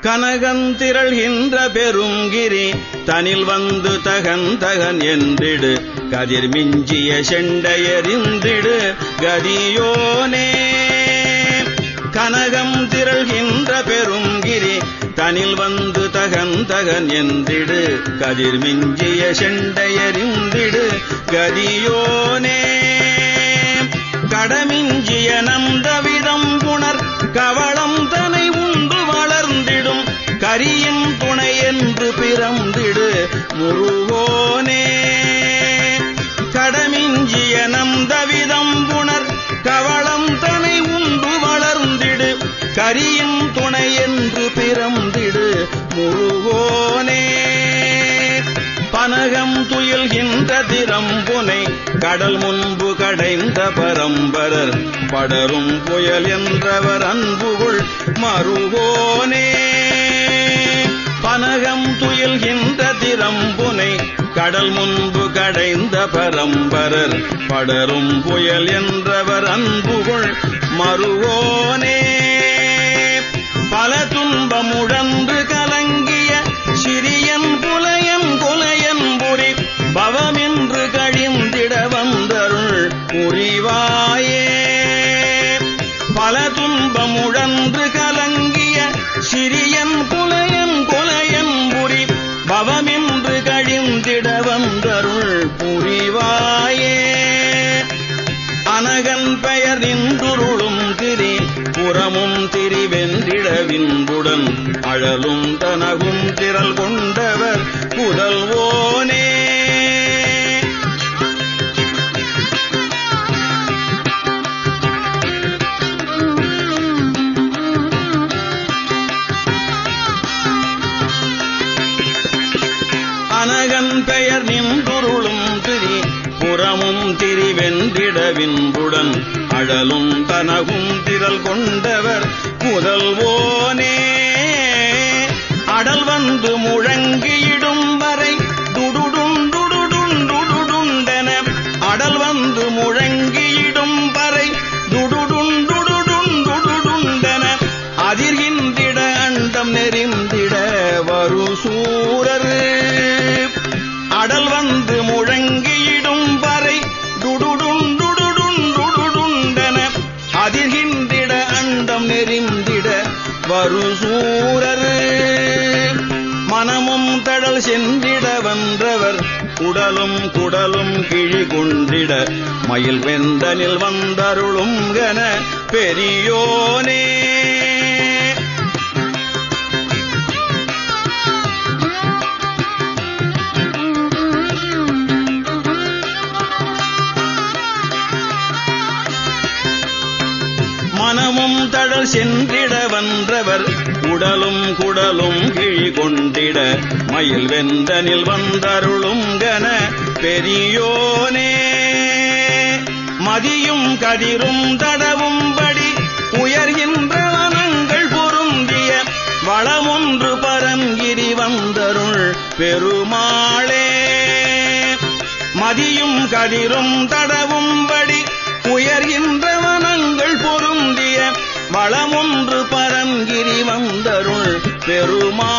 கனகந்திரள்கின்ற பெருங்கிரி தனில் வந்து தகன் தகன் என்றிடு கதிர் மிஞ்சிய செண்டையறிந்திடு கதியோனே கனகம் திரள்கின்ற பெருங்கிரி தனில் வந்து தகன் தகன் என்றிடு கதிர் மிஞ்சிய செண்டையறிந்திடு கதியோனே கடமிஞ்சிய நந்தவிதம் புணர் கவளம் தனை உண்டு வளர்ந்திடும் கரியின் துணை என்று பிறந்திடு முருகோனே கடமிஞ்சிய நந்தவிதம் புணர் கவளம் தனை உண்டு வளர்ந்திடு கரியின் துணை என்று பிறந்திடு முருகோனே பனகம் துயில்கின்ற திறம்புனை கடல் முன்பு கடைந்த பரம்பரர் படரும் புயல் என்றவர் அன்புகுள் மருகோனே பனகம் துயில்கின்ற திறம்புனை கடல் முன்பு கடைந்த பரம்பரர் படரும் புயல் என்றவர் அன்புகுள் மருகோனே பல துன்பமுழன்று கலங்கிய சிறியன் புலையன் கொலையன் புரி பவமென்று கழிந்திட வந்தருள் புரிவாயே பல துன்பமுழன்று கலங்கிய சிறியன் புலையன் கொலையன் புரி பவமென்று கழிந்திட வந்தருள் புரிவாயே அனகன் பெயர் நின்றுருளும் திரி புறமும் திரிவென்றிடவின்புடன் அழலும் தனகும் திரள் கொண்டவர் புதல்வோனே அனகன் பெயர் நின்றுருளும் திரி புறமும் திரிவென்றிடவின்புடன் அழலும் தனகும் திரள் கொண்டவர் முதல்வோனே அடல் வந்து முழங்கியிடும் வரை துடுடும் துடுடும் துடுடுண்டென அடல் வந்து முழங்கியிடும் வரை துடுடும் துடுடும் துடுடுண்டென அதிர்கின்றிட அண்டம் நெறிந்திட வரு சூரர் அடல் வந்து முழங்கியிடும் வரை துடுடும் துடுடும் துடுடுண்டென அதிர்கின்றிட அண்டம் நெறிந்திட வரு சூரர் மனமும் தடல் சென்றிட வந்தவர் குடலும் குடலும் கிழி கொண்டிட மயில் வெந்தனில் வந்தருளும் கன பெரியோனே மனமும் தடல் சென்றிட வந்தவர் உடலும் குடலும் கிழி கொண்டிட மயில் வெந்தனில் வந்தருளும் கன பெரியோனே மதியும் கதிரும் தடவும்படி உயர்கின்ற வனங்கள் பொருந்திய வளமொன்று பரங்கிரி வந்தருள் பெருமாளே மதியும் கதிரும் தடவும்படி உயர்கின்ற வனங்கள் பொருந்திய வளமொன்று பரங்கிரி வந்தருள் பெருமா